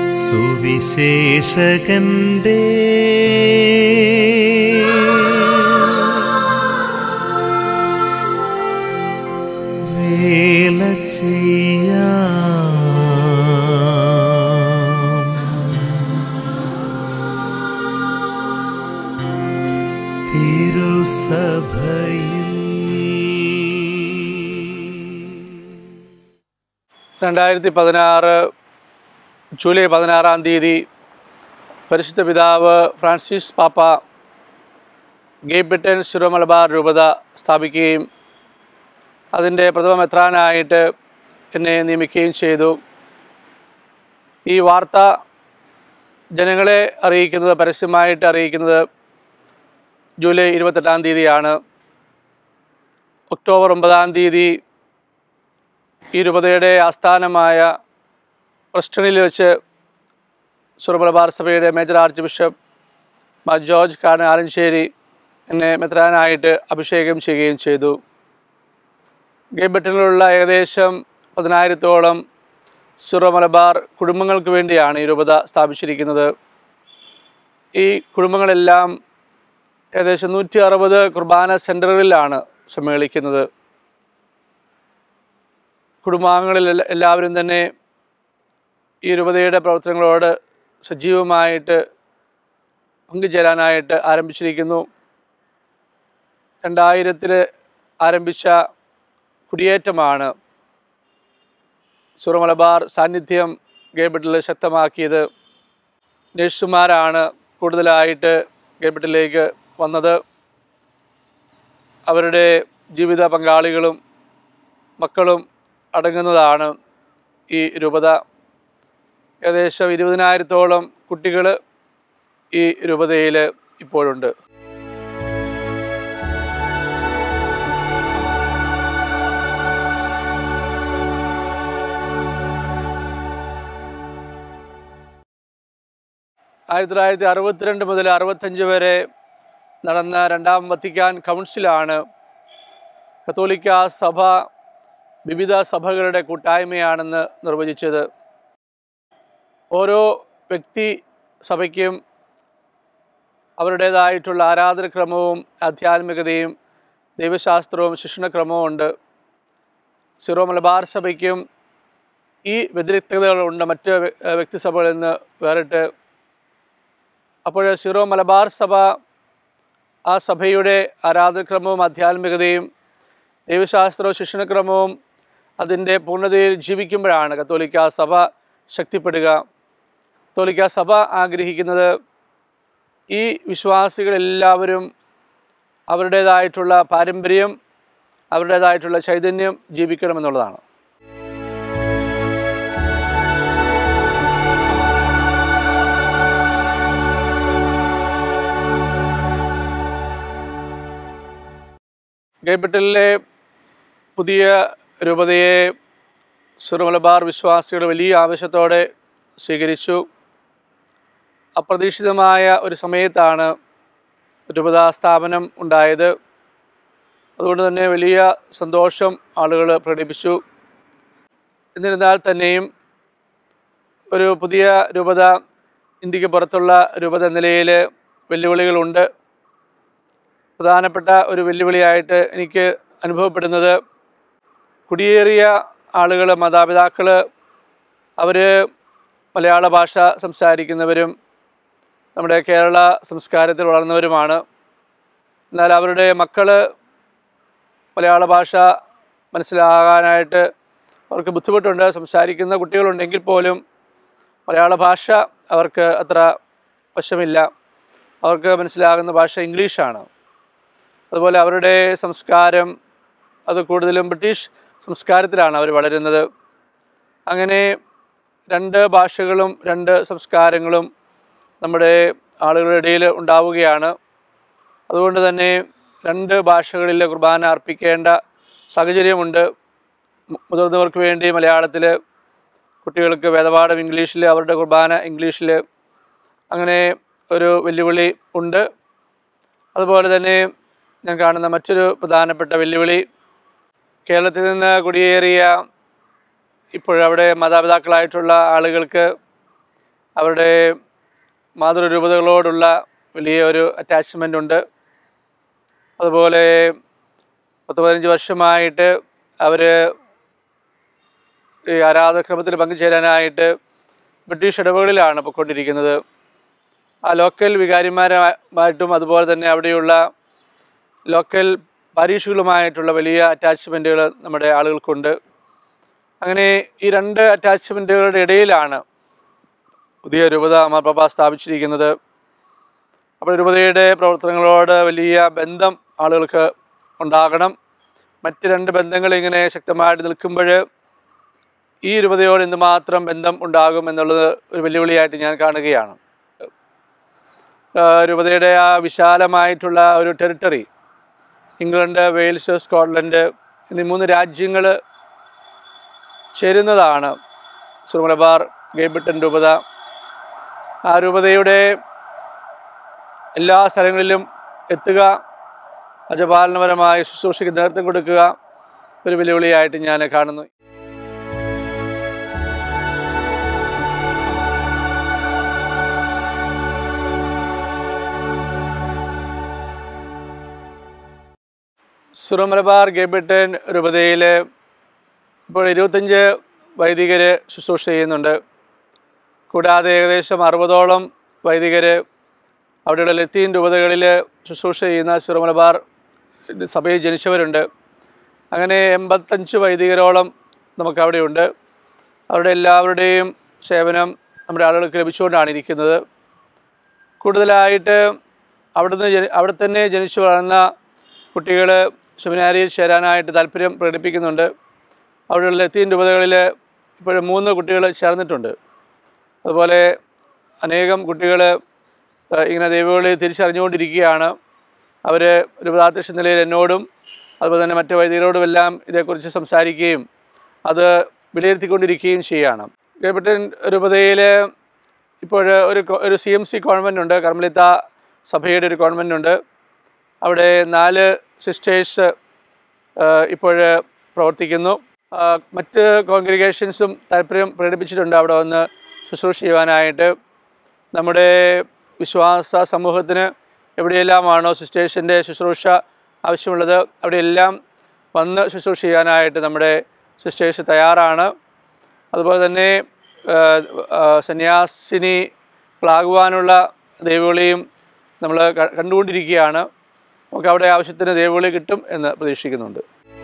സുവിശേഷകന്റെ വേല ചെയ്യാം തിരുസഭയിൽ രണ്ടായിരത്തി പതിനാറ് ജൂലൈ പതിനാറാം തീയതി പരിശുദ്ധ പിതാവ് ഫ്രാൻസിസ് പാപ്പ ഗേബിട്ടൻ ശിരോ മലബാർ രൂപത സ്ഥാപിക്കുകയും അതിൻ്റെ പ്രഥമ മെത്രാനായിട്ട് എന്നെ നിയമിക്കുകയും ചെയ്തു ഈ വാർത്ത ജനങ്ങളെ അറിയിക്കുന്നത് പരസ്യമായിട്ട് അറിയിക്കുന്നത് ജൂലൈ ഇരുപത്തെട്ടാം തീയതിയാണ് ഒക്ടോബർ ഒമ്പതാം തീയതി ഈ രൂപതയുടെ ആസ്ഥാനമായ പ്രസ്റ്റണിൽ വെച്ച് സുറമലബാർ സഭയുടെ major archbishop Mar George കാണ് ആലഞ്ചേരി എന്നെ മെത്രാനായിട്ട് അഭിഷേകം ചെയ്യുകയും ചെയ്തു ഗേബട്ടിലുള്ള ഏകദേശം പതിനായിരത്തോളം സുറ മലബാർ കുടുംബങ്ങൾക്ക് വേണ്ടിയാണ് ഈ രൂപത സ്ഥാപിച്ചിരിക്കുന്നത് ഈ കുടുംബങ്ങളെല്ലാം ഏകദേശം നൂറ്റി അറുപത് കുർബാന സെൻറ്ററുകളിലാണ് സമ്മേളിക്കുന്നത് കുടുംബാംഗങ്ങളിൽ എല്ലാ- എല്ലാവരും തന്നെ ഈ രൂപതയുടെ പ്രവർത്തനങ്ങളോട് സജീവമായിട്ട് പങ്കുചേരാനായിട്ട് ആരംഭിച്ചിരിക്കുന്നു രണ്ടായിരത്തിൽ ആരംഭിച്ച കുടിയേറ്റമാണ് സുറമലബാർ സാന്നിധ്യം ഗേബിട്ടിൽ ശക്തമാക്കിയത് നഴ്സുമാരാണ് കൂടുതലായിട്ട് ഗേബിട്ടിലേക്ക് വന്നത് അവരുടെ ജീവിത പങ്കാളികളും മക്കളും അടങ്ങുന്നതാണ് ഈ രൂപത ഏകദേശം ഇരുപതിനായിരത്തോളം കുട്ടികൾ ഈ രൂപതയിൽ ഇപ്പോഴുണ്ട് ആയിരത്തി തൊള്ളായിരത്തി അറുപത്തിരണ്ട് മുതൽ അറുപത്തഞ്ച് വരെ നടന്ന രണ്ടാം വത്തിക്കാൻ കൗൺസിലാണ് കത്തോലിക്ക സഭ വിവിധ സഭകളുടെ കൂട്ടായ്മയാണെന്ന് നിർവചിച്ചത് ഓരോ വ്യക്തി സഭയ്ക്കും അവരുടേതായിട്ടുള്ള ആരാധനക്രമവും ആധ്യാത്മികതയും ദൈവശാസ്ത്രവും ശിക്ഷണക്രമവും ഉണ്ട് സിറോ മലബാർ സഭയ്ക്കും ഈ വ്യതിരിക്തതകളുണ്ട് മറ്റ് വ്യ- വ്യക്തിസഭകളിൽ നിന്ന് വേറിട്ട് അപ്പോൾ സിറോ മലബാർ സഭ ആ സഭയുടെ ആരാധനക്രമവും ആധ്യാത്മികതയും ദൈവശാസ്ത്രവും ശിക്ഷണക്രമവും അതിൻ്റെ പൂർണ്ണതയിൽ ജീവിക്കുമ്പോഴാണ് കത്തോലിക്ക സഭ ശക്തിപ്പെടുക കത്തോലിക്ക സഭ ആഗ്രഹിക്കുന്നത് ഈ വിശ്വാസികളെല്ലാവരും അവരുടേതായിട്ടുള്ള പാരമ്പര്യം അവരുടേതായിട്ടുള്ള ചൈതന്യം ജീവിക്കണമെന്നുള്ളതാണ് ഗൈബിട്ടലിലെ പുതിയ രൂപതയെ സുറമലബാർ വിശ്വാസികൾ വലിയ ആവശ്യത്തോടെ സ്വീകരിച്ചു അപ്രതീക്ഷിതമായ ഒരു സമയത്താണ് രൂപതാ സ്ഥാപനം ഉണ്ടായത് അതുകൊണ്ട് തന്നെ വലിയ സന്തോഷം ആളുകൾ പ്രകടിപ്പിച്ചു എന്നിരുന്നാൽ തന്നെയും ഒരു പുതിയ രൂപത ഇന്ത്യക്ക് പുറത്തുള്ള രൂപത എന്ന നിലയിൽ വെല്ലുവിളികളുണ്ട് പ്രധാനപ്പെട്ട ഒരു വെല്ലുവിളിയായിട്ട് എനിക്ക് അനുഭവപ്പെടുന്നത് കുടിയേറിയ ആളുകൾ മാതാപിതാക്കൾ അവർ മലയാള ഭാഷ സംസാരിക്കുന്നവരും നമ്മുടെ കേരള സംസ്കാരത്തിൽ വളർന്നവരുമാണ് എന്നാൽ അവരുടെ മക്കൾ മലയാള ഭാഷ മനസ്സിലാകാനായിട്ട് അവർക്ക് ബുദ്ധിമുട്ടുണ്ട് സംസാരിക്കുന്ന കുട്ടികളുണ്ടെങ്കിൽ പോലും മലയാള ഭാഷ അവർക്ക് അത്ര വശമില്ല അവർക്ക് മനസ്സിലാകുന്ന ഭാഷ ഇംഗ്ലീഷാണ് അതുപോലെ അവരുടെ സംസ്കാരം അത് കൂടുതലും ബ്രിട്ടീഷ് സംസ്കാരത്തിലാണ് അവർ വളരുന്നത് അങ്ങനെ രണ്ട് ഭാഷകളും രണ്ട് സംസ്കാരങ്ങളും നമ്മുടെ ആളുകളുടെ ഇടയിൽ ഉണ്ടാവുകയാണ് അതുകൊണ്ട് തന്നെ രണ്ട് ഭാഷകളിൽ കുർബാന അർപ്പിക്കേണ്ട സാഹചര്യമുണ്ട് മു- മുതിർന്നവർക്ക് വേണ്ടി മലയാളത്തിൽ കുട്ടികൾക്ക് വേദപാഠം ഇംഗ്ലീഷിൽ അവരുടെ കുർബാന ഇംഗ്ലീഷിൽ അങ്ങനെ ഒരു വെല്ലുവിളി ഉണ്ട് അതുപോലെ തന്നെ ഞാൻ കാണുന്ന മറ്റൊരു പ്രധാനപ്പെട്ട വെല്ലുവിളി കേരളത്തിൽ നിന്ന് കുടിയേറിയ ഇപ്പോഴവിടെ മാതാപിതാക്കളായിട്ടുള്ള ആളുകൾക്ക് അവരുടെ മാതൃരൂപതകളോടുള്ള വലിയ ഒരു അറ്റാച്ച്മെൻ്റ് ഉണ്ട് അതുപോലെ പത്ത് പതിനഞ്ച് വർഷമായിട്ട് അവർ ഈ ആരാധക്രമത്തിൽ പങ്കുചേരാനായിട്ട് ബ്രിട്ടീഷ് ഇടവുകളിലാണ് പൊയ്ക്കൊണ്ടിരിക്കുന്നത് ആ ലോക്കൽ വികാരിമാരുമായിട്ടും അതുപോലെ തന്നെ അവിടെയുള്ള ലോക്കൽ പരീക്ഷകളുമായിട്ടുള്ള വലിയ അറ്റാച്ച്മെൻറ്റുകൾ നമ്മുടെ ആളുകൾക്കുണ്ട് അങ്ങനെ ഈ രണ്ട് അറ്റാച്ച്മെൻറ്റുകളുടെ ഇടയിലാണ് പുതിയ രൂപത മാർപ്പാപ്പ സ്ഥാപിച്ചിരിക്കുന്നത് അപ്പോൾ രൂപതയുടെ പ്രവർത്തനങ്ങളോട് വലിയ ബന്ധം ആളുകൾക്ക് ഉണ്ടാകണം മറ്റ് രണ്ട് ബന്ധങ്ങൾ ഇങ്ങനെ ശക്തമായിട്ട് നിൽക്കുമ്പോൾ ഈ രൂപതയോട് എന്തുമാത്രം ബന്ധം ഉണ്ടാകും എന്നുള്ളത് ഒരു വെല്ലുവിളിയായിട്ട് ഞാൻ കാണുകയാണ് ആ, രൂപതയുടെ ആ വിശാലമായിട്ടുള്ള ഒരു ടെറിട്ടറി ഇംഗ്ലണ്ട് വെയിൽസ് സ്കോട്ട്ലൻഡ് എന്നീ മൂന്ന് രാജ്യങ്ങൾ ചേരുന്നതാണ് സുർമലബാർ ഗേബിട്ടൻ രൂപത ആ രൂപതയുടെ എല്ലാ സ്ഥലങ്ങളിലും എത്തുക അജപാലനപരമായ ശുശ്രൂഷയ്ക്ക് നേതൃത്വം കൊടുക്കുക ഒരു വെല്ലുവിളിയായിട്ട് ഞാൻ കാണുന്നു സുറമലബാർ ഗേബിട്ടൻ രൂപതയിൽ ഇപ്പോൾ ഇരുപത്തഞ്ച് വൈദികർ ശുശ്രൂഷ ചെയ്യുന്നുണ്ട് കൂടാതെ ഏകദേശം അറുപതോളം വൈദികർ അവിടെയുള്ള ലത്തീൻ രൂപതകളിൽ ശുശ്രൂഷ ചെയ്യുന്ന സുറമലബാർ സഭയിൽ ജനിച്ചവരുണ്ട് അങ്ങനെ എൺപത്തഞ്ച് വൈദികരോളം നമുക്ക് അവിടെയുണ്ട് അവരുടെ എല്ലാവരുടെയും സേവനം നമ്മുടെ ആളുകൾക്ക് ലഭിച്ചുകൊണ്ടാണ് ഇരിക്കുന്നത് കൂടുതലായിട്ട് അവിടുന്ന് ജനി അവിടെ തന്നെ ജനിച്ചു വളർന്ന കുട്ടികൾ സെമിനാരിയിൽ ചേരാനായിട്ട് താല്പര്യം പ്രകടിപ്പിക്കുന്നുണ്ട് അവിടെയുള്ള ലത്തീൻ രൂപതകളിൽ ഇപ്പോൾ മൂന്ന് കുട്ടികൾ ചേർന്നിട്ടുണ്ട് അതുപോലെ അനേകം കുട്ടികൾ ഇങ്ങനെ ദൈവങ്ങളെ തിരിച്ചറിഞ്ഞുകൊണ്ടിരിക്കുകയാണ് അവർ ഒരു പ്രധാധ്യക്ഷ നിലയിൽ എന്നോടും അതുപോലെ തന്നെ മറ്റ് വൈദികരോടുമെല്ലാം ഇതേക്കുറിച്ച് സംസാരിക്കുകയും അത് വിലയിരുത്തിക്കൊണ്ടിരിക്കുകയും ചെയ്യുകയാണ് കേപ്പറ്റൻ രൂപതയിൽ ഇപ്പോൾ ഒരു കൊ- ഒരു സി എം സി കോൺവെൻ്റ് ഉണ്ട് കർമ്മലിത്ത സഭയുടെ ഒരു കോൺവെൻ്റ് ഉണ്ട് അവിടെ നാല് സിസ്റ്റേഴ്സ് ഇപ്പോൾ പ്രവർത്തിക്കുന്നു ആ, മറ്റ് കോൺഗ്രിഗേഷൻസും താല്പര്യം പ്രകടിപ്പിച്ചിട്ടുണ്ട് അവിടെ വന്ന് ശുശ്രൂഷ ചെയ്യുവാനായിട്ട് നമ്മുടെ വിശ്വാസ സമൂഹത്തിന് എവിടെയെല്ലാമാണോ സിസ്റ്റേഴ്സിൻ്റെ ശുശ്രൂഷ ആവശ്യമുള്ളത് അവിടെയെല്ലാം വന്ന് ശുശ്രൂഷ ചെയ്യാനായിട്ട് നമ്മുടെ സിസ്റ്റേഴ്സ് തയ്യാറാണ് അതുപോലെ തന്നെ ആ, ആ, സന്യാസിനികളാകുവാനുള്ള ദൈവവിളിയും നമ്മൾ ക- കണ്ടുകൊണ്ടിരിക്കുകയാണ് നമുക്ക് അവിടെ ആവശ്യത്തിന് ദൈവവിളി കിട്ടും എന്ന് പ്രതീക്ഷിക്കുന്നുണ്ട്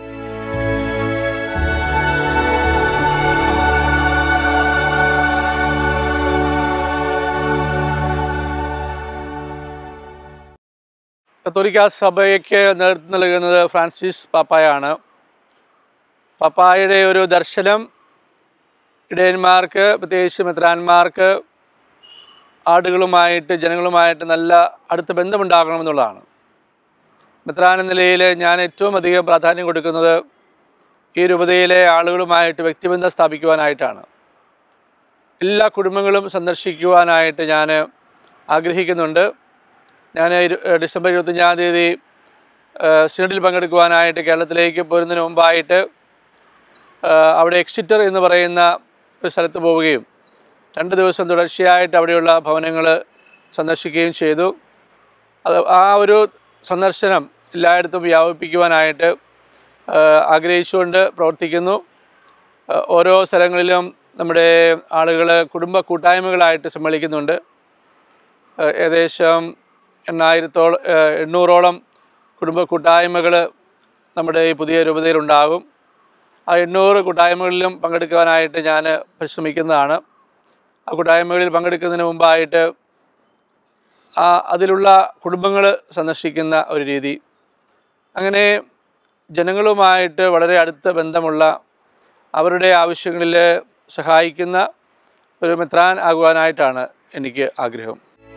കത്തോലിക്ക സഭയ്ക്ക് നേതൃത്വം നൽകുന്നത് ഫ്രാൻസിസ് പാപ്പായാണ് പാപ്പായുടെ ഒരു ദർശനം ഇടയന്മാർക്ക് പ്രത്യേകിച്ച് മെത്രാന്മാർക്ക് ആടുകളുമായിട്ട് ജനങ്ങളുമായിട്ട് നല്ല അടുത്ത ബന്ധമുണ്ടാകണമെന്നുള്ളതാണ് മെത്രാൻ എന്ന നിലയിൽ ഞാൻ ഏറ്റവും അധികം പ്രാധാന്യം കൊടുക്കുന്നത് ഈ രൂപതയിലെ ആളുകളുമായിട്ട് വ്യക്തിബന്ധം സ്ഥാപിക്കുവാനായിട്ടാണ് എല്ലാ കുടുംബങ്ങളും സന്ദർശിക്കുവാനായിട്ട് ഞാൻ ആഗ്രഹിക്കുന്നുണ്ട് ഞാൻ ഇരു- ഡിസംബർ ഇരുപത്തഞ്ചാം തീയതി ഏഹ്, സിനഡിൽ പങ്കെടുക്കുവാനായിട്ട് കേരളത്തിലേക്ക് പോരുന്നതിന് മുമ്പായിട്ട് ഏഹ്, അവിടെ എക്സിറ്റർ എന്ന് പറയുന്ന ഒരു സ്ഥലത്ത് പോവുകയും രണ്ട് ദിവസം തുടർച്ചയായിട്ട് അവിടെയുള്ള ഭവനങ്ങൾ സന്ദർശിക്കുകയും ചെയ്തു അത് ആ ഒരു സന്ദർശനം എല്ലായിടത്തും വ്യാപിപ്പിക്കുവാനായിട്ട് ഏഹ്, ആഗ്രഹിച്ചുകൊണ്ട് പ്രവർത്തിക്കുന്നു ഏഹ്, ഓരോ സ്ഥലങ്ങളിലും നമ്മുടെ ആളുകൾ കുടുംബ കൂട്ടായ്മകളായിട്ട് സമ്മേളിക്കുന്നുണ്ട് ഏഹ്, ഏകദേശം എണ്ണായിരത്തോളം ഏഹ്, എണ്ണൂറോളം കുടുംബ കൂട്ടായ്മകൾ നമ്മുടെ ഈ പുതിയ രൂപതയിലുണ്ടാകും ആ എണ്ണൂറ് കൂട്ടായ്മകളിലും പങ്കെടുക്കുവാനായിട്ട് ഞാൻ പരിശ്രമിക്കുന്നതാണ് ആ കൂട്ടായ്മകളിൽ പങ്കെടുക്കുന്നതിന് മുമ്പായിട്ട് ആ അതിലുള്ള കുടുംബങ്ങൾ സന്ദർശിക്കുന്ന ഒരു രീതി അങ്ങനെ ജനങ്ങളുമായിട്ട് വളരെ അടുത്ത ബന്ധമുള്ള അവരുടെ ആവശ്യങ്ങളിൽ സഹായിക്കുന്ന ഒരു മെത്രാൻ ആകുവാനായിട്ടാണ് എനിക്ക് ആഗ്രഹം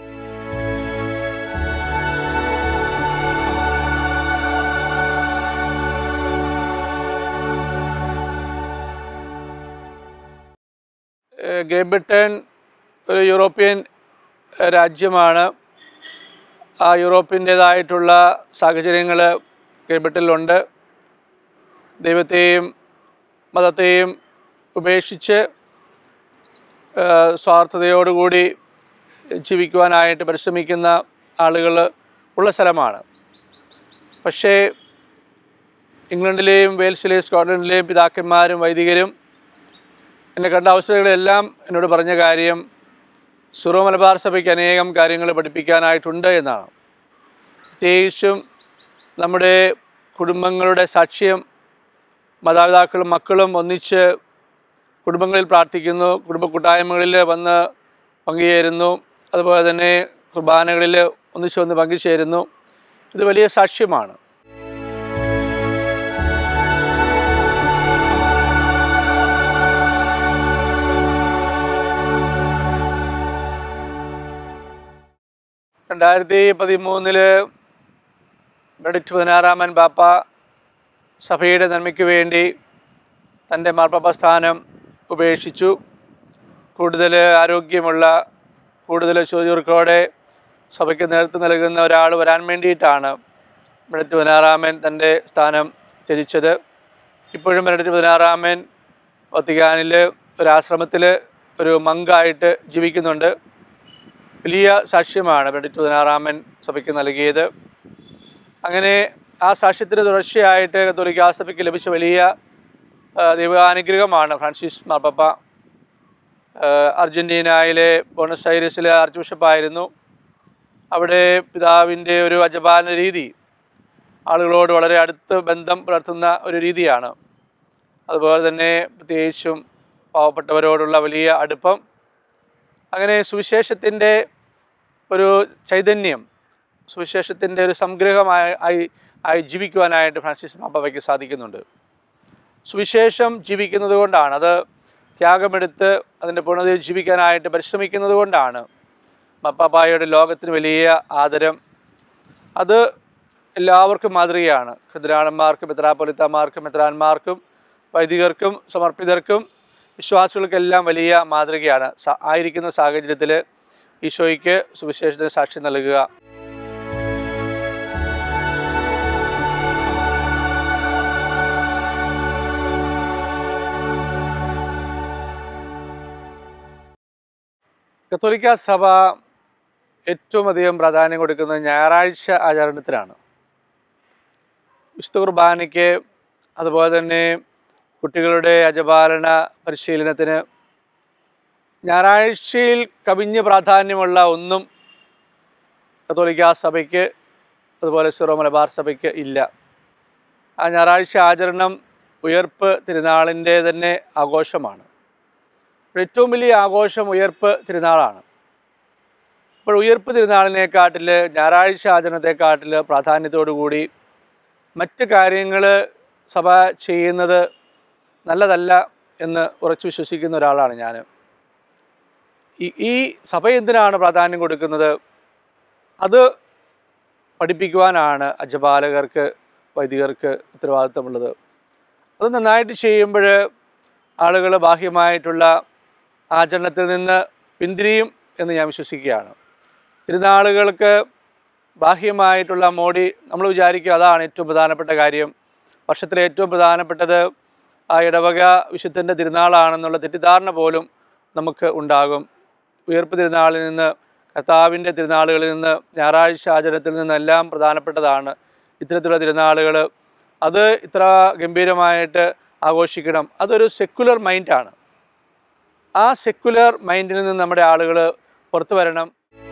ഏഹ് ഗ്രേറ്റ് ബ്രിട്ടൻ ഒരു യൂറോപ്യൻ ഏഹ് രാജ്യമാണ് ആ യൂറോപ്പിൻ്റേതായിട്ടുള്ള സാഹചര്യങ്ങൾ ഗ്രേറ്റ് ബ്രിട്ടനിലുണ്ട് ദൈവത്തെയും മതത്തെയും ഉപേക്ഷിച്ച് ഏഹ്, സ്വാർത്ഥതയോടുകൂടി ജീവിക്കുവാനായിട്ട് പരിശ്രമിക്കുന്ന ആളുകൾ ഉള്ള സ്ഥലമാണ് പക്ഷേ ഇംഗ്ലണ്ടിലെയും വെയിൽസിലെയും സ്കോട്ട്ലൻഡിലെയും പിതാക്കന്മാരും വൈദികരും എന്നെ കണ്ട അവസരങ്ങളെല്ലാം എന്നോട് പറഞ്ഞ കാര്യം സുറോ മലബാർ സഭയ്ക്ക് അനേകം കാര്യങ്ങൾ പഠിപ്പിക്കാനായിട്ടുണ്ട് എന്നാണ് പ്രത്യേകിച്ചും നമ്മുടെ കുടുംബങ്ങളുടെ സാക്ഷ്യം മാതാപിതാക്കളും മക്കളും ഒന്നിച്ച് കുടുംബങ്ങളിൽ പ്രാർത്ഥിക്കുന്നു കുടുംബ കൂട്ടായ്മകളിൽ വന്ന് പങ്കുചേരുന്നു അതുപോലെ തന്നെ കുർബാനകളിൽ ഒന്നിച്ച് വന്ന് പങ്കുചേരുന്നു ഇത് വലിയ സാക്ഷ്യമാണ് രണ്ടായിരത്തി പതിമൂന്നില് ബെഡിറ്റ് പതിനാറാമൻ പാപ്പ സഭയുടെ നന്മയ്ക്ക് വേണ്ടി തൻ്റെ മാർപ്പാപ്പ സ്ഥാനം ഉപേക്ഷിച്ചു കൂടുതൽ ആരോഗ്യമുള്ള കൂടുതൽ ചുറുക്കോടെ സഭയ്ക്ക് നേതൃത്വം നൽകുന്ന ഒരാൾ വരാൻ വേണ്ടിയിട്ടാണ് ബെഡിറ്റ് പതിനാറാമൻ തൻ്റെ സ്ഥാനം ത്യജിച്ചത് ഇപ്പോഴും ബെഡിറ്റ് പതിനാറാമൻ വത്തിക്കാനിൽ ഒരു ആശ്രമത്തിൽ ഒരു മങ്കായിട്ട് ജീവിക്കുന്നുണ്ട് വലിയ സാക്ഷ്യമാണ് ബെഡിറ്റ് പതിനാറാമൻ സഭയ്ക്ക് നൽകിയത് അങ്ങനെ ആ സാക്ഷ്യത്തിന് തുടർച്ചയായിട്ട് കത്തോലിക്ക സഭയ്ക്ക് ലഭിച്ച വലിയ ആ, ദൈവാനുഗ്രഹമാണ് ഫ്രാൻസിസ് മാർപ്പപ്പ ആ, അർജൻറ്റീനയിലെ ബോണസ് ഐറിസിലെ ആർച്ച് ബിഷപ്പായിരുന്നു അവിടെ പിതാവിൻ്റെ ഒരു അജപാലന രീതി ആളുകളോട് വളരെ അടുത്ത് ബന്ധം പുലർത്തുന്ന ഒരു രീതിയാണ് അതുപോലെ തന്നെ പ്രത്യേകിച്ചും പാവപ്പെട്ടവരോടുള്ള വലിയ അടുപ്പം അങ്ങനെ സുവിശേഷത്തിൻ്റെ ഒരു ചൈതന്യം സുവിശേഷത്തിൻ്റെ ഒരു സംഗ്രഹമായി ആയി ആയി ജീവിക്കുവാനായിട്ട് ഫ്രാൻസിസ് മാപ്പാവയ്ക്ക് സാധിക്കുന്നുണ്ട് സുവിശേഷം ജീവിക്കുന്നത് കൊണ്ടാണ് അത് ത്യാഗമെടുത്ത് അതിൻ്റെ പൂർണ്ണതയിൽ ജീവിക്കാനായിട്ട് പരിശ്രമിക്കുന്നത് കൊണ്ടാണ് മാപ്പാപ്പായുടെ ലോകത്തിന് വലിയ ആദരം അത് എല്ലാവർക്കും മാതൃകയാണ് ഖദ്രാണന്മാർക്കും മെത്രാപ്പൊലിത്തമാർക്കും മെത്രാന്മാർക്കും വൈദികർക്കും സമർപ്പിതർക്കും വിശ്വാസികൾക്കെല്ലാം വലിയ മാതൃകയാണ് സ- ആയിരിക്കുന്ന സാഹചര്യത്തിൽ ഈശോയ്ക്ക് സുവിശേഷത്തിന് സാക്ഷ്യം നൽകുക കത്തോലിക്ക സഭ ഏറ്റവും അധികം പ്രാധാന്യം കൊടുക്കുന്നത് ഞായറാഴ്ച ആചരണത്തിനാണ് വിശുദ്ധ കുർബാനയ്ക്ക് അതുപോലെ തന്നെ കുട്ടികളുടെ അജപാലന പരിശീലനത്തിന് ഞായറാഴ്ചയിൽ കവിഞ്ഞ് പ്രാധാന്യമുള്ള ഒന്നും കത്തോലിക്ക സഭയ്ക്ക് അതുപോലെ സിറോ മലബാർ സഭയ്ക്ക് ഇല്ല ആ ഞായറാഴ്ച ആചരണം ഉയർപ്പ് തിരുനാളിൻ്റെ തന്നെ ആഘോഷമാണ് ഏറ്റവും വലിയ ആഘോഷം ഉയർപ്പ് തിരുനാളാണ് അപ്പോൾ ഉയർപ്പ് തിരുനാളിനെക്കാട്ടിൽ ഞായറാഴ്ച ആചരണത്തെക്കാട്ടിൽ പ്രാധാന്യത്തോടു കൂടി മറ്റ് കാര്യങ്ങൾ സഭ ചെയ്യുന്നത് നല്ലതല്ല എന്ന് ഉറച്ചു വിശ്വസിക്കുന്ന ഒരാളാണ് ഞാൻ ഈ ഈ സഭ എന്തിനാണ് പ്രാധാന്യം കൊടുക്കുന്നത് അത് പഠിപ്പിക്കുവാനാണ് അജപാലകർക്ക് വൈദികർക്ക് ഉത്തരവാദിത്തമുള്ളത് അത് നന്നായിട്ട് ചെയ്യുമ്പോൾ ആളുകൾ ബാഹ്യമായിട്ടുള്ള ആചരണത്തിൽ നിന്ന് പിന്തിരിയും എന്ന് ഞാൻ വിശ്വസിക്കുകയാണ് തിരുനാളുകൾക്ക് ബാഹ്യമായിട്ടുള്ള മോടി നമ്മൾ വിചാരിക്കും അതാണ് ഏറ്റവും പ്രധാനപ്പെട്ട കാര്യം വർഷത്തിലെ ഏറ്റവും പ്രധാനപ്പെട്ടത് ആ ഇടവക വിശുദ്ധൻ്റെ തിരുനാളാണെന്നുള്ള തെറ്റിദ്ധാരണ പോലും നമുക്ക് ഉണ്ടാകും ഉയർപ്പ് തിരുനാളിൽ നിന്ന് കർത്താവിൻ്റെ തിരുനാളുകളിൽ നിന്ന് ഞായറാഴ്ച ആചരണത്തിൽ നിന്നെല്ലാം പ്രധാനപ്പെട്ടതാണ് ഇത്തരത്തിലുള്ള തിരുനാളുകൾ അത് ഇത്ര ഗംഭീരമായിട്ട് ആഘോഷിക്കണം അതൊരു സെക്കുലർ മൈൻഡാണ് ആ സെക്കുലർ മൈൻഡിൽ നിന്ന് നമ്മുടെ ആളുകൾ പുറത്തു വരണം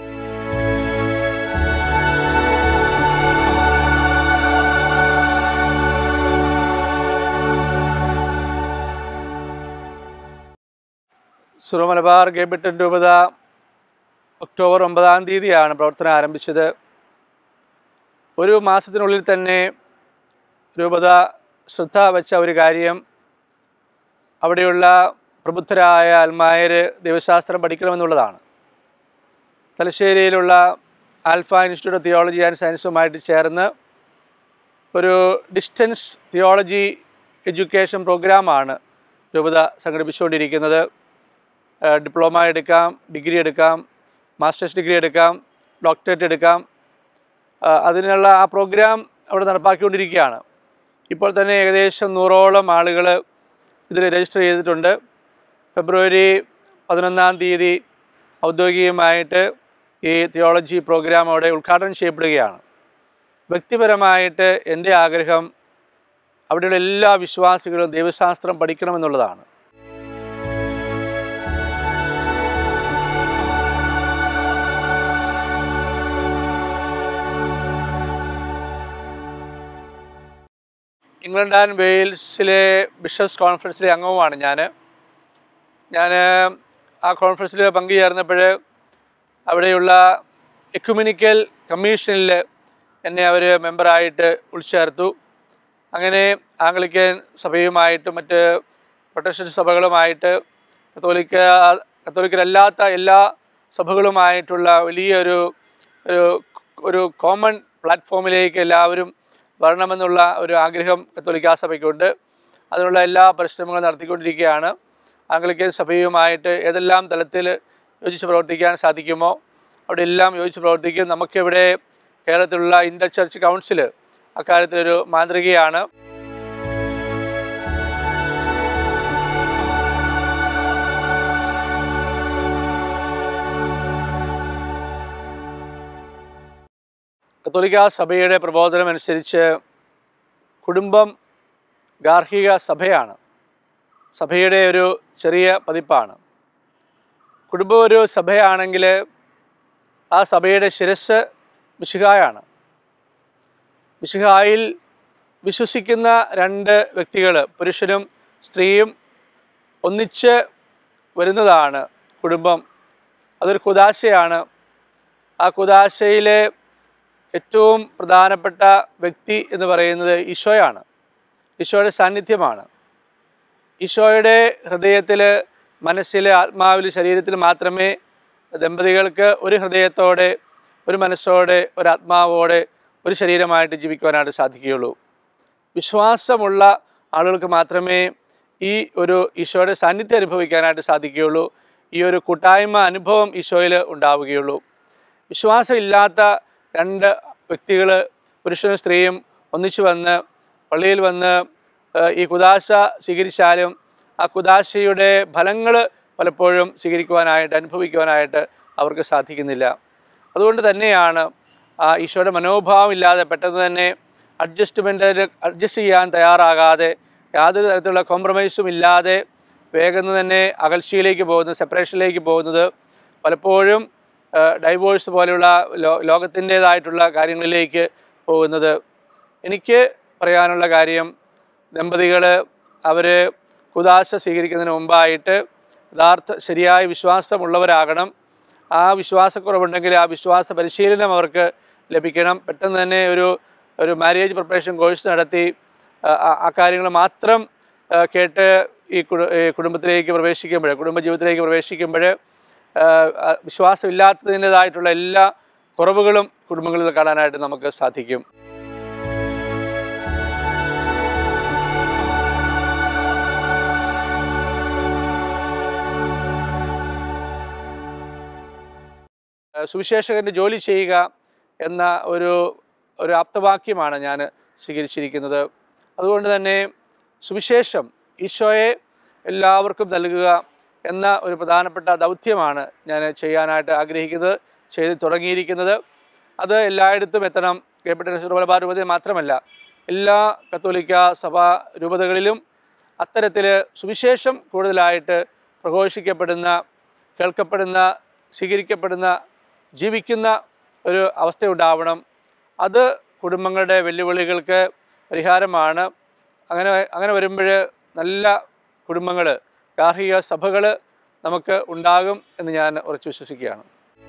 സുറോ മലബാർ ഗേബിട്ടൻ രൂപത ഒക്ടോബർ ഒമ്പതാം തീയതിയാണ് പ്രവർത്തനം ആരംഭിച്ചത് ഒരു മാസത്തിനുള്ളിൽ തന്നെ രൂപത ശ്രദ്ധ വെച്ച ഒരു കാര്യം അവിടെയുള്ള പ്രബുദ്ധരായ അൽമായർ ദൈവശാസ്ത്രം പഠിക്കണമെന്നുള്ളതാണ് തലശ്ശേരിയിലുള്ള Alpha institute of theology and സയൻസുമായിട്ട് ചേർന്ന് ഒരു ഡിസ്റ്റൻസ് തിയോളജി എഡ്യൂക്കേഷൻ പ്രോഗ്രാമാണ് രൂപത സംഘടിപ്പിച്ചുകൊണ്ടിരിക്കുന്നത് ഏഹ് ഡിപ്ലോമ എടുക്കാം ഡിഗ്രി എടുക്കാം മാസ്റ്റേഴ്സ് ഡിഗ്രി എടുക്കാം ഡോക്ടറേറ്റ് എടുക്കാം ആഹ് അതിനുള്ള ആ പ്രോഗ്രാം അവിടെ നടപ്പാക്കിക്കൊണ്ടിരിക്കുകയാണ് ഇപ്പോൾ തന്നെ ഏകദേശം നൂറോളം ആളുകൾ ഇതിൽ രജിസ്റ്റർ ചെയ്തിട്ടുണ്ട് ഫെബ്രുവരി പതിനൊന്നാം തീയതി ഔദ്യോഗികമായിട്ട് ഈ തിയോളജി പ്രോഗ്രാം അവിടെ ഉദ്ഘാടനം ചെയ്യപ്പെടുകയാണ് വ്യക്തിപരമായിട്ട് എൻ്റെ ആഗ്രഹം അവിടെയുള്ള എല്ലാ വിശ്വാസികളും ദൈവശാസ്ത്രം പഠിക്കണമെന്നുള്ളതാണ് ഇംഗ്ലണ്ട് ആൻഡ് വെയിൽസിലെ ബിഷപ്സ് കോൺഫറൻസിലെ അംഗവുമാണ് ഞാൻ ഞാൻ ആ കോൺഫറൻസിൽ പങ്കുചേർന്നപ്പോൾ അവിടെയുള്ള എക്യുമിനിക്കൽ കമ്മീഷനിൽ എന്നെ അവർ മെമ്പറായിട്ട് ഉൾച്ചേർത്തു അങ്ങനെ ആംഗ്ലിക്കൻ സഭയുമായിട്ട് മറ്റ് പ്രൊട്ടസ്റ്റന്റ് സഭകളുമായിട്ട് കത്തോലിക്ക കത്തോലിക്കരല്ലാത്ത എല്ലാ സഭകളുമായിട്ടുള്ള വലിയൊരു ഒരു ഒരു കോമൺ പ്ലാറ്റ്ഫോമിലേക്ക് എല്ലാവരും വരണമെന്നുള്ള ഒരു ആഗ്രഹം കത്തോലിക്കാ സഭയ്ക്കുണ്ട് അതിനുള്ള എല്ലാ പരിശ്രമങ്ങളും നടത്തിക്കൊണ്ടിരിക്കുകയാണ് ആംഗ്ലിക്കൻ സഭയുമായിട്ട് ഏതെല്ലാം തലത്തിൽ യോജിച്ച് പ്രവർത്തിക്കാൻ സാധിക്കുമോ അവിടെ എല്ലാം യോജിച്ച് പ്രവർത്തിക്കും നമുക്കിവിടെ കേരളത്തിലുള്ള ഇൻ്റർ ചർച്ച് കൗൺസിൽ അക്കാര്യത്തിലൊരു മാതൃകയാണ് കത്തോലിക്ക സഭയുടെ പ്രബോധനം അനുസരിച്ച് കുടുംബം ഗാർഹിക സഭയാണ് സഭയുടെ ഒരു ചെറിയ പതിപ്പാണ് കുടുംബം ഒരു സഭയാണെങ്കിൽ ആ സഭയുടെ ശിരസ് മിശിഹായാണ് മിശിഹായിൽ വിശ്വസിക്കുന്ന രണ്ട് വ്യക്തികൾ പുരുഷനും സ്ത്രീയും ഒന്നിച്ച് വരുന്നതാണ് കുടുംബം അതൊരു കുദാശയാണ് ആ കുദാശയിലെ ഏറ്റവും പ്രധാനപ്പെട്ട വ്യക്തി എന്ന് പറയുന്നത് ഈശോയാണ് ഈശോയുടെ സാന്നിധ്യമാണ് ഈശോയുടെ ഹൃദയത്തിൽ മനസ്സിൽ ആത്മാവിൽ ശരീരത്തിൽ മാത്രമേ ദമ്പതികൾക്ക് ഒരു ഹൃദയത്തോടെ ഒരു മനസ്സോടെ ഒരു ആത്മാവോടെ ഒരു ശരീരമായിട്ട് ജീവിക്കുവാനായിട്ട് സാധിക്കുകയുള്ളൂ വിശ്വാസമുള്ള ആളുകൾക്ക് മാത്രമേ ഈ ഒരു ഈശോയുടെ സാന്നിധ്യം അനുഭവിക്കാനായിട്ട് സാധിക്കുകയുള്ളൂ ഈ ഒരു കൂട്ടായ്മ അനുഭവം ഈശോയിൽ ഉണ്ടാവുകയുള്ളൂ വിശ്വാസമില്ലാത്ത രണ്ട് വ്യക്തികൾ പുരുഷനും സ്ത്രീയും ഒന്നിച്ചു വന്ന് പള്ളിയിൽ വന്ന് ഏഹ്, ഈ കുദാശ സ്വീകരിച്ചാലും ആ കുദാശയുടെ ഫലങ്ങൾ പലപ്പോഴും സ്വീകരിക്കുവാനായിട്ട് അനുഭവിക്കുവാനായിട്ട് അവർക്ക് സാധിക്കുന്നില്ല അതുകൊണ്ട് തന്നെയാണ് ആ ഈശോയുടെ മനോഭാവം ഇല്ലാതെ പെട്ടെന്ന് തന്നെ അഡ്ജസ്റ്റ്മെൻറ്റ് അഡ്ജസ്റ്റ് ചെയ്യാൻ തയ്യാറാകാതെ യാതൊരു തരത്തിലുള്ള കോംപ്രമൈസും ഇല്ലാതെ വേഗം തന്നെ അകൽച്ചയിലേക്ക് പോകുന്നത് സെപ്പറേഷനിലേക്ക് പോകുന്നത് പലപ്പോഴും ഡൈവോഴ്സ് പോലെയുള്ള ലോ ലോകത്തിൻ്റേതായിട്ടുള്ള കാര്യങ്ങളിലേക്ക് പോകുന്നത് എനിക്ക് പറയാനുള്ള കാര്യം ദമ്പതികൾ അവർ കുദാശ സ്വീകരിക്കുന്നതിന് മുമ്പായിട്ട് യഥാർത്ഥ ശരിയായ വിശ്വാസമുള്ളവരാകണം ആ വിശ്വാസക്കുറവുണ്ടെങ്കിൽ ആ വിശ്വാസ പരിശീലനം അവർക്ക് ലഭിക്കണം പെട്ടെന്ന് തന്നെ ഒരു ഒരു മാരേജ് പ്രിപ്പറേഷൻ കോഴ്സ് നടത്തി ആ, ആ- ആ കാര്യങ്ങൾ മാത്രം ആ, കേട്ട് ഈ കുടു ഈ കുടുംബത്തിലേക്ക് പ്രവേശിക്കുമ്പോൾ കുടുംബജീവിതത്തിലേക്ക് പ്രവേശിക്കുമ്പോൾ വിശ്വാസമില്ലാത്തതിൻ്റെതായിട്ടുള്ള എല്ലാ കുറവുകളും കുടുംബങ്ങളിൽ കാണാനായിട്ട് നമുക്ക് സാധിക്കും ഏഹ് സുവിശേഷകൻ്റെ ജോലി ചെയ്യുക എന്ന ഒരു ഒരു ആപ്തവാക്യമാണ് ഞാൻ സ്വീകരിച്ചിരിക്കുന്നത് അതുകൊണ്ട് തന്നെ സുവിശേഷം ഈശോയെ എല്ലാവർക്കും നൽകുക എന്ന ഒരു പ്രധാനപ്പെട്ട ദൗത്യമാണ് ഞാൻ ചെയ്യാനായിട്ട് ആഗ്രഹിക്കുന്നത് ചെയ്ത് തുടങ്ങിയിരിക്കുന്നത് അത് എല്ലായിടത്തും എത്തണം കേപ്പിട്ട സുരമലബാർ രൂപതയിൽ മാത്രമല്ല എല്ലാ കത്തോലിക്ക സഭാ രൂപതകളിലും അത്തരത്തിൽ സുവിശേഷം കൂടുതലായിട്ട് പ്രഘോഷിക്കപ്പെടുന്ന കേൾക്കപ്പെടുന്ന സ്വീകരിക്കപ്പെടുന്ന ജീവിക്കുന്ന ഒരു അവസ്ഥയുണ്ടാവണം അത് കുടുംബങ്ങളുടെ വെല്ലുവിളികൾക്ക് പരിഹാരമാണ് അങ്ങനെ അങ്ങനെ വരുമ്പോൾ നല്ല കുടുംബങ്ങൾ ഗാർഹിക സഭകൾ നമുക്ക് ഉണ്ടാകും എന്ന് ഞാൻ ഉറച്ചു വിശ്വസിക്കുകയാണ്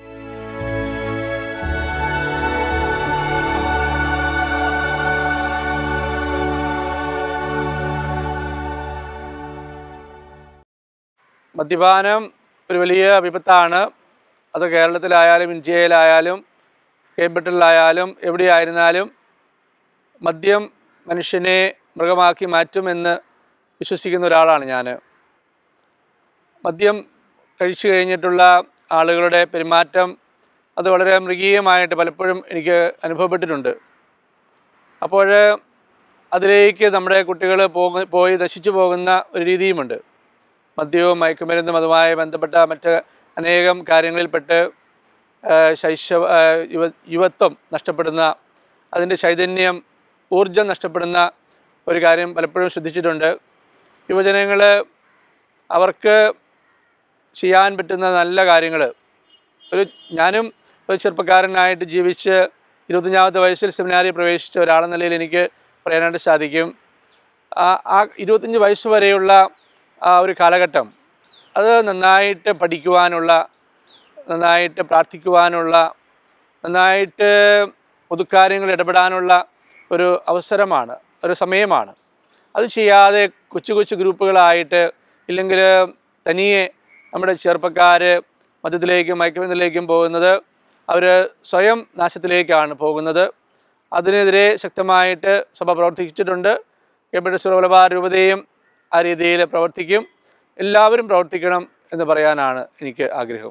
മദ്യപാനം ഒരു വലിയ വിപത്താണ് അത് കേരളത്തിലായാലും ഇന്ത്യയിലായാലും കേബിട്ടലിലായാലും എവിടെയായിരുന്നാലും മദ്യം മനുഷ്യനെ മൃഗമാക്കി മാറ്റുമെന്ന് വിശ്വസിക്കുന്ന ഒരാളാണ് ഞാൻ മദ്യം കഴിച്ചു കഴിഞ്ഞിട്ടുള്ള ആളുകളുടെ പെരുമാറ്റം അത് വളരെ മൃഗീയമായിട്ട് പലപ്പോഴും എനിക്ക് അനുഭവപ്പെട്ടിട്ടുണ്ട് അപ്പോൾ അതിലേക്ക് നമ്മുടെ കുട്ടികൾ പോകു പോയി നശിച്ചു പോകുന്ന ഒരു രീതിയുമുണ്ട് മദ്യവും മയക്കുമരുന്നും അതുമായി ബന്ധപ്പെട്ട മറ്റ് അനേകം കാര്യങ്ങളിൽപ്പെട്ട് ആ, ശൈശവ ആ, യുവ യുവത്വം നഷ്ടപ്പെടുന്ന അതിൻ്റെ ചൈതന്യം ഊർജം നഷ്ടപ്പെടുന്ന ഒരു കാര്യം പലപ്പോഴും ശ്രദ്ധിച്ചിട്ടുണ്ട് യുവജനങ്ങൾ അവർക്ക് ചെയ്യാൻ പറ്റുന്ന നല്ല കാര്യങ്ങൾ ഒരു ഞാനും ഒരു ചെറുപ്പക്കാരനായിട്ട് ജീവിച്ച് ഇരുപത്തഞ്ചാമത്തെ വയസ്സിൽ സെമിനാറിൽ പ്രവേശിച്ച ഒരാളെന്ന നിലയിൽ എനിക്ക് പറയാനായിട്ട് സാധിക്കും ആ ആ ഇരുപത്തഞ്ച് വയസ്സ് വരെയുള്ള ആ ഒരു കാലഘട്ടം അത് നന്നായിട്ട് പഠിക്കുവാനുള്ള നന്നായിട്ട് പ്രാർത്ഥിക്കുവാനുള്ള നന്നായിട്ട് പൊതുക്കാര്യങ്ങളിൽ ഇടപെടാനുള്ള ഒരു അവസരമാണ് ഒരു സമയമാണ് അത് ചെയ്യാതെ കൊച്ചു കൊച്ചു ഗ്രൂപ്പുകളായിട്ട് ഇല്ലെങ്കിൽ തനിയെ നമ്മുടെ ചെറുപ്പക്കാർ മദ്യത്തിലേക്കും മയക്കുമരുന്നിലേക്കും പോകുന്നത് അവർ സ്വയം നാശത്തിലേക്കാണ് പോകുന്നത് അതിനെതിരെ ശക്തമായിട്ട് സഭ പ്രവർത്തിച്ചിട്ടുണ്ട് കേപ്പിട്ട സുറവലബാർ രൂപതയും ആ രീതിയിൽ പ്രവർത്തിക്കും എല്ലാവരും പ്രവർത്തിക്കണം എന്ന് പറയാനാണ് എനിക്ക് ആഗ്രഹം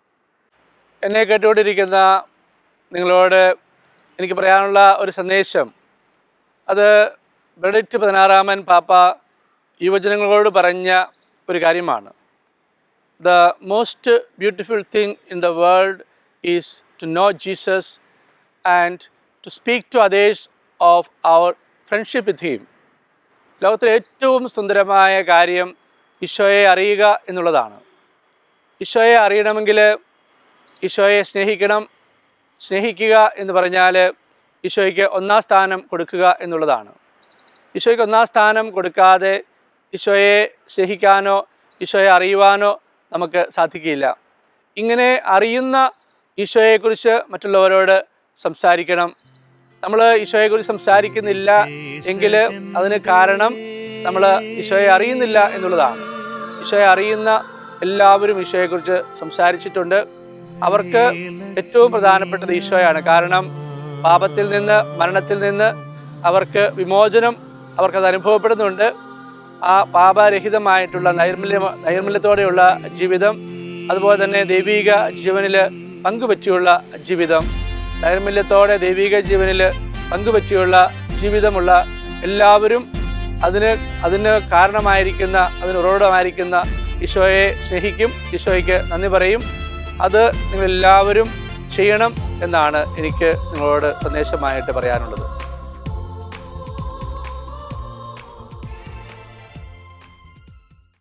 എന്നെ കേട്ടുകൊണ്ടിരിക്കുന്ന നിങ്ങളോട് എനിക്ക് പറയാനുള്ള ഒരു സന്ദേശം അത് ബെഡിക്റ്റ് പതിനാറാമൻ പാപ്പ യുവജനങ്ങളോട് പറഞ്ഞ ഒരു കാര്യമാണ് the most beautiful thing in the world is to know Jesus and to speak to others of our friendship with him ലോകത്തിലെ ഏറ്റവും സുന്ദരമായ കാര്യം ഈശോയെ അറിയുക എന്നുള്ളതാണ് ഈശോയെ അറിയണമെങ്കിൽ ഈശോയെ സ്നേഹിക്കണം സ്നേഹിക്കുക എന്ന് പറഞ്ഞാൽ ഈശോയ്ക്ക് ഒന്നാം സ്ഥാനം കൊടുക്കുക എന്നുള്ളതാണ് ഈശോയ്ക്ക് ഒന്നാം സ്ഥാനം കൊടുക്കാതെ ഈശോയെ സ്നേഹിക്കാനോ ഈശോയെ അറിയുവാനോ നമുക്ക് സാധിക്കില്ല ഇങ്ങനെ അറിയുന്ന ഈശോയെക്കുറിച്ച് മറ്റുള്ളവരോട് സംസാരിക്കണം നമ്മൾ ഈശോയെക്കുറിച്ച് സംസാരിക്കുന്നില്ല എങ്കിൽ അതിന് കാരണം നമ്മൾ ഈശോയെ അറിയുന്നില്ല എന്നുള്ളതാണ് ഈശോയെ അറിയുന്ന എല്ലാവരും ഈശോയെക്കുറിച്ച് സംസാരിച്ചിട്ടുണ്ട് അവർക്ക് ഏറ്റവും പ്രധാനപ്പെട്ടത് ഈശോയാണ് കാരണം പാപത്തിൽ നിന്ന് മരണത്തിൽ നിന്ന് അവർക്ക് വിമോചനം അവർക്കത് അനുഭവപ്പെടുന്നുണ്ട് ആ പാപരഹിതമായിട്ടുള്ള നൈർമല്യ നൈർമല്യത്തോടെയുള്ള ജീവിതം അതുപോലെ തന്നെ ദൈവിക ജീവനിൽ പങ്കുപറ്റിയുള്ള ജീവിതം നൈർമല്യത്തോടെ ദൈവിക ജീവനിൽ പങ്കുപറ്റിയുള്ള ജീവിതമുള്ള എല്ലാവരും അതിന് അതിന് കാരണമായിരിക്കുന്ന അതിന് ഉറവിടമായിരിക്കുന്ന ഈശോയെ സ്നേഹിക്കും ഈശോയ്ക്ക് നന്ദി പറയും അത് നിങ്ങളെല്ലാവരും ചെയ്യണം എന്നാണ് എനിക്ക് നിങ്ങളോട് സന്ദേശമായിട്ട് പറയാനുള്ളത്